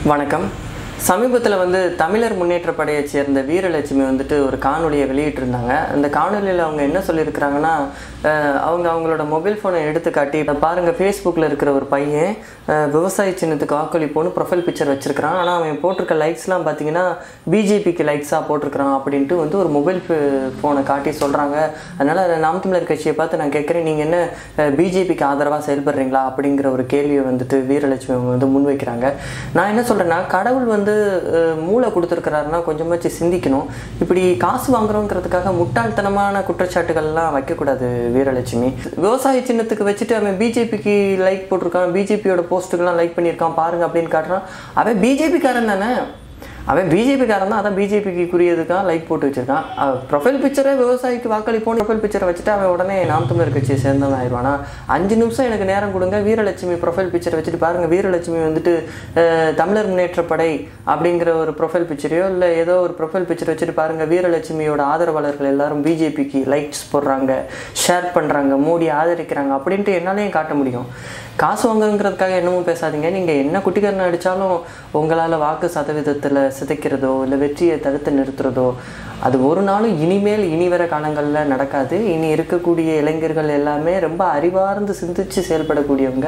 வணக்கம் சமீபத்தில் வந்து தமிழர் முன்னேற்ற படையைச் சேர்ந்த வீரலட்சுமி வந்துட்டு ஒரு காணொலியை வெளியிட்டிருந்தாங்க அந்த காணொலியில் அவங்க என்ன சொல்லியிருக்கிறாங்கன்னா அஹ், அவங்க அவங்களோட மொபைல் ஃபோனை எடுத்து காட்டி "இதை பாருங்க ஃபேஸ்புக்கில் இருக்கிற ஒரு பையன் அஹ், விவசாய சின்னத்துக்கு வாக்களிப்போன்னு ப்ரொஃபைல் பிக்சர் வச்சிருக்கிறான் ஆனால் அவன் போட்டிருக்க லைக்ஸ்லாம் பார்த்தீங்கன்னா பிஜேபிக்கு லைக்ஸாக போட்டிருக்கிறான் அப்படின்ட்டு வந்து ஒரு மொபைல் ஃபோனை காட்டி சொல்கிறாங்க அதனால் நாம் தமிழர் கட்சியை பார்த்து நான் கேட்குறேன் நீங்கள் என்ன பிஜேபிக்கு ஆதரவாக செயல்படுறீங்களா அப்படிங்கிற ஒரு கேள்வியை வந்துட்டு வீரலட்சுமி அவங்க வந்து முன்வைக்கிறாங்க நான் என்ன சொல்கிறேன்னா கடவுள் வந்து அஹ், மூளை கொடுத்துருக்கிறாருன்னா கொஞ்சமாச்சு சிந்திக்கணும் இப்படி காசு வாங்குறோங்கிறதுக்காக முட்டாள்தனமான குற்றச்சாட்டுகள்லாம் வைக்கக்கூடாது வீரலட்சுமி விவசாய சின்னத்துக்கு வச்சுட்டு அவன் பிஜேபிக்கு லைக் போட்டிருக்கான் பிஜேபியோட போஸ்ட்டுக்கெல்லாம் லைக் பண்ணியிருக்கான் பாருங்க அப்படின்னு காட்டுறான் அவன் பிஜேபிக்காரன் தானே அவன் பிஜேபிக்காரன் தான் அதான் பிஜேபிக்கு குறியதுக்காக லைக் போட்டு வச்சிருக்கான் ப்ரொஃபைல் பிக்சரே விவசாயிக்கு வாக்களிப்போம் ப்ரொஃபைல் பிக்சரை வச்சுட்டு அவன் உடனே நாம் தமிழர் கட்சியை சேர்ந்தவன் ஆயிடுவானா அஞ்சு நிமிஷம் எனக்கு நேரம் கொடுங்க வீரலட்சுமி ப்ரொஃபைல் பிக்சரை வச்சுட்டு பாருங்க வீரலட்சுமி வந்துட்டு அஹ், தமிழர் முன்னேற்ற படை அப்படிங்கிற ஒரு ப்ரொஃபைல் பிக்சரையோ இல்லை ஏதோ ஒரு ப்ரொஃபைல் பிக்சர் வச்சுட்டு பாருங்க வீரலட்சுமியோட ஆதரவாளர்கள் எல்லாரும் பிஜேபிக்கு லைக்ஸ் போடுறாங்க ஷேர் பண்ணுறாங்க மோடி ஆதரிக்கிறாங்க அப்படின்ட்டு என்னாலையும் காட்ட முடியும் காசு வாங்குறதுக்காக என்னமும் பேசாதீங்க நீங்கள் என்ன குட்டிக்காரனை அடித்தாலும் உங்களால் வாக்கு சதவீதத்தில் சிதைக்கிறதோ இல்லை வெற்றியை தடுத்து நிறுத்துறதோ அது ஒரு நாளும் இனிமேல் இனி வர காலங்களில் நடக்காது இனி இருக்கக்கூடிய இளைஞர்கள் எல்லாமே ரொம்ப அறிவார்ந்து சிந்திச்சு செயல்படக்கூடியவங்க